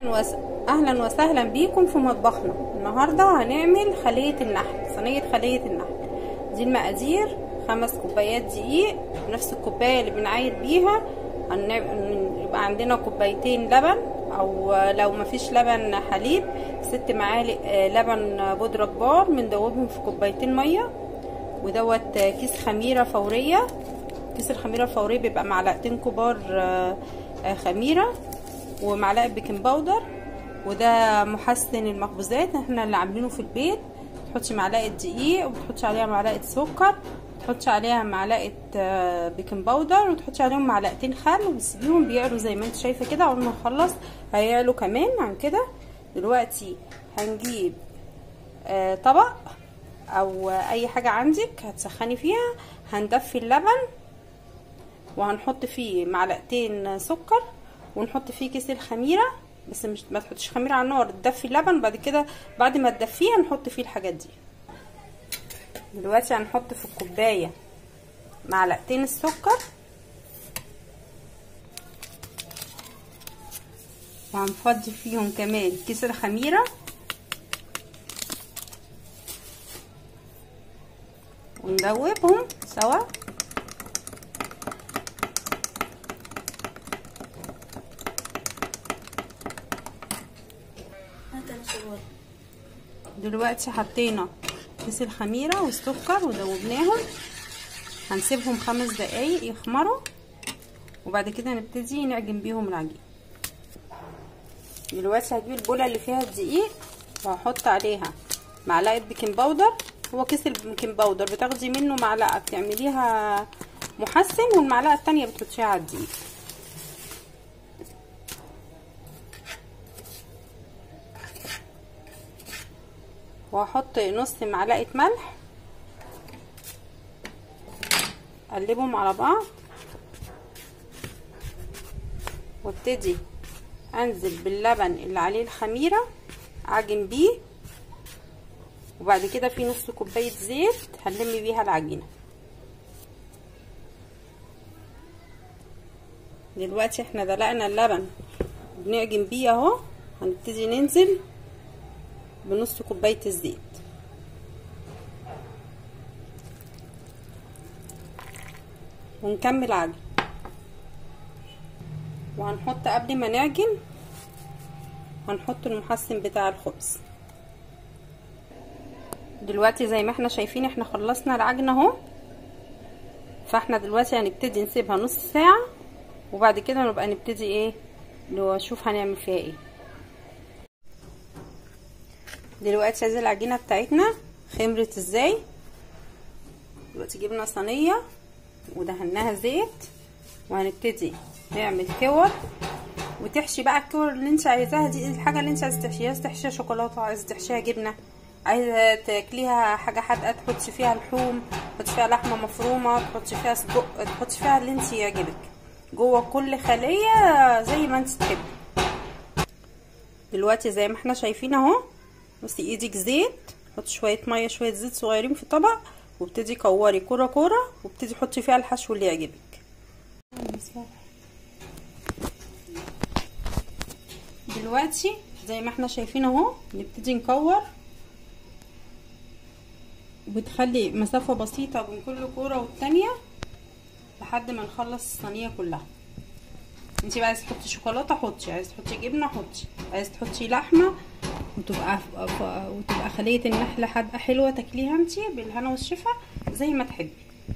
وس- اهلا وسهلا بيكم في مطبخنا النهارده هنعمل خليه النحل صينيه خليه النحل دي المقادير خمس كوبايات دقيق نفس الكوبايه اللي بنعاير بيها هنعمل- يبقى عندنا كوبايتين لبن او لو مفيش لبن حليب ست معالق آه، لبن بودره كبار بندوبهم في كوبايتين ميه ودوت آه، كيس خميره فوريه كيس الخميره الفوريه بيبقى معلقتين كبار آه، آه، خميره ومعلقه بيكنج باودر وده محسن المخبوزات احنا اللي عاملينه في البيت تحطي معلقه دقيق وتحطي عليها معلقه سكر تحطي عليها معلقه آه، بيكنج باودر وتحطي عليهم معلقتين خل وتسيبيهم بيعلوا زي ما انت شايفه كده اول ما نخلص هيعلوا كمان عن كده دلوقتي هنجيب آه، طبق او اي حاجه عندك هتسخني فيها هندفي اللبن وهنحط فيه معلقتين سكر ونحط فيه كيس الخميره بس مش ما تحطيش خميره على النار تدفي اللبن بعد كده بعد ما تدفيه هنحط فيه الحاجات دي دلوقتي هنحط في الكوبايه معلقتين السكر وهنفضي فيهم كمان كيس الخميره وندوبهم سوا دلوقتي حطينا كيس الخميره والسكر ودوبناهم هنسيبهم خمس دقايق يخمروا وبعد كده نبتدي نعجن بيهم العجين دلوقتي هجيب البوله اللي فيها الدقيق وهحط عليها معلقه بيكنج باودر هو كيس البيكنج باودر بتاخدي منه معلقه بتعمليها محسن والمعلقه التانية بتحطيها على الدقيق وهحط نص معلقه ملح اقلبهم على بعض وابتدي انزل باللبن اللي عليه الخميره اعجن بيه وبعد كده في نص كوبايه زيت هنلم بيها العجينه دلوقتي احنا دلقنا اللبن بنعجن بيه اهو هنبتدي ننزل بنص كوبايه الزيت ونكمل عجن وهنحط قبل ما نعجن هنحط المحسن بتاع الخبز دلوقتي زي ما احنا شايفين احنا خلصنا العجن اهو فاحنا دلوقتي هنبتدي نسيبها نص ساعة وبعد كده نبقى نبتدي ايه نشوف هنعمل فيها ايه دلوقتي ادي العجينة بتاعتنا خمرت ازاي دلوقتي جبنا صينية ودهناها زيت وهنبتدي نعمل كور وتحشي بقى الكور اللي انت عايزاها دي الحاجه اللي انت عايزه تحشيها عايزه تحشيها شوكولاته عايزه تحشيها جبنه عايزه تاكليها حاجه حادقه تحطي فيها لحوم تحطي فيها لحمه مفرومه تحطي فيها سجق تحطي فيها اللي انت يعجبك جوه كل خليه زي ما انت تحبي دلوقتي زي ما احنا شايفين اهو بصي ايدك زيت حطي شويه ميه شويه زيت صغيرين في طبق وابتدي كوري كوره كوره وابتدي حطي فيها الحشو اللي يعجبك دلوقتي زي ما احنا شايفين اهو نبتدي نكور وبتخلي مسافة بسيطة بين كل كورة والتانية لحد ما نخلص الصينية كلها انتي بقى عايزة تحطي شوكولاتة حطي عايزة تحطي جبنة حطي عايزة تحطي لحمة وتبقى وتبقى خلية النحلة حادقة حلوة تاكليها انتي بالهنا والشفا زي ما تحبي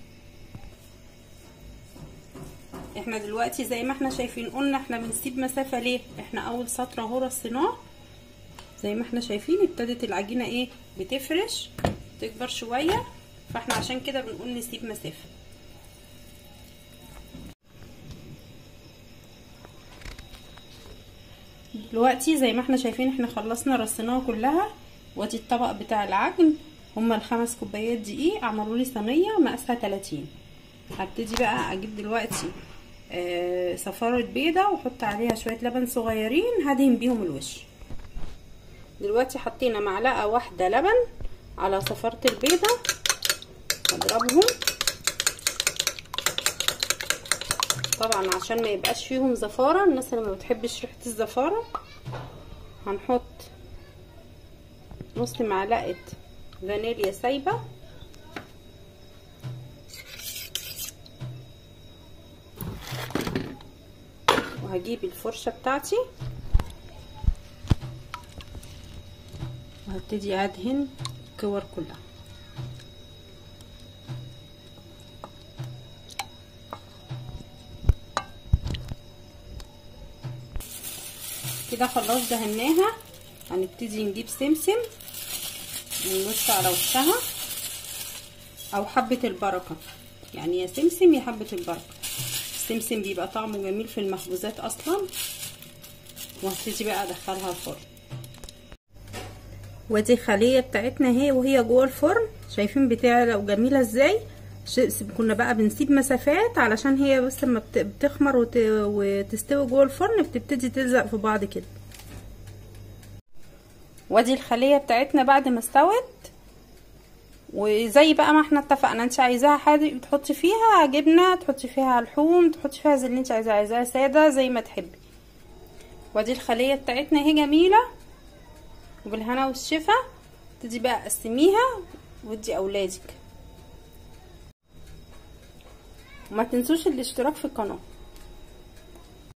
احنا دلوقتي زي ما احنا شايفين قلنا احنا بنسيب مسافة ليه احنا اول سطر اهو رصيناه زي ما احنا شايفين ابتدت العجينة ايه بتفرش تكبر شوية فاحنا عشان كده بنقول نسيب مسافة دلوقتي زي ما احنا شايفين احنا خلصنا رصيناها كلها وادي الطبق بتاع العجن هما الخمس كوبايات دقيق عملوا لي صينيه مقاسها 30 هبتدي بقى اجيب دلوقتي آه صفارة بيضة واحط عليها شوية لبن صغيرين هدهن بيهم الوش دلوقتي حطينا معلقة واحدة لبن على صفارة البيضة هضربهم طبعا عشان ما يبقاش فيهم زفارة الناس اللي ما بتحبش ريحة الزفارة هنحط نص معلقة فانيليا سايبة وهجيب الفرشة بتاعتي وهبتدي ادهن الكور كلها كده خلاص دهناها هنبتدي نجيب سمسم ونرش على وشها او حبة البركة يعني يا سمسم يا حبة البركة السمسم بيبقى طعمه جميل في المخبوزات اصلا وهبتدي بقى ادخلها الفرن ودي الخليه بتاعتنا اهي وهي جوه الفرن شايفين بتعلى وجميله ازاي كنا بقى بنسيب مسافات علشان هي بس لما بتخمر وت... وتستوي جوه الفرن بتبتدي تلزق في بعض كده ودي الخليه بتاعتنا بعد ما استوت وزي بقى ما احنا اتفقنا انت عايزاها حادق تحطي فيها جبنه تحطي فيها لحوم تحطي فيها زي اللي انت عايزاه عايزاها ساده زي ما تحبي ودي الخليه بتاعتنا اهي جميله وبالهنا والشفا تدي بقى قسميها ودي اولادك وما تنسوش الاشتراك في القناه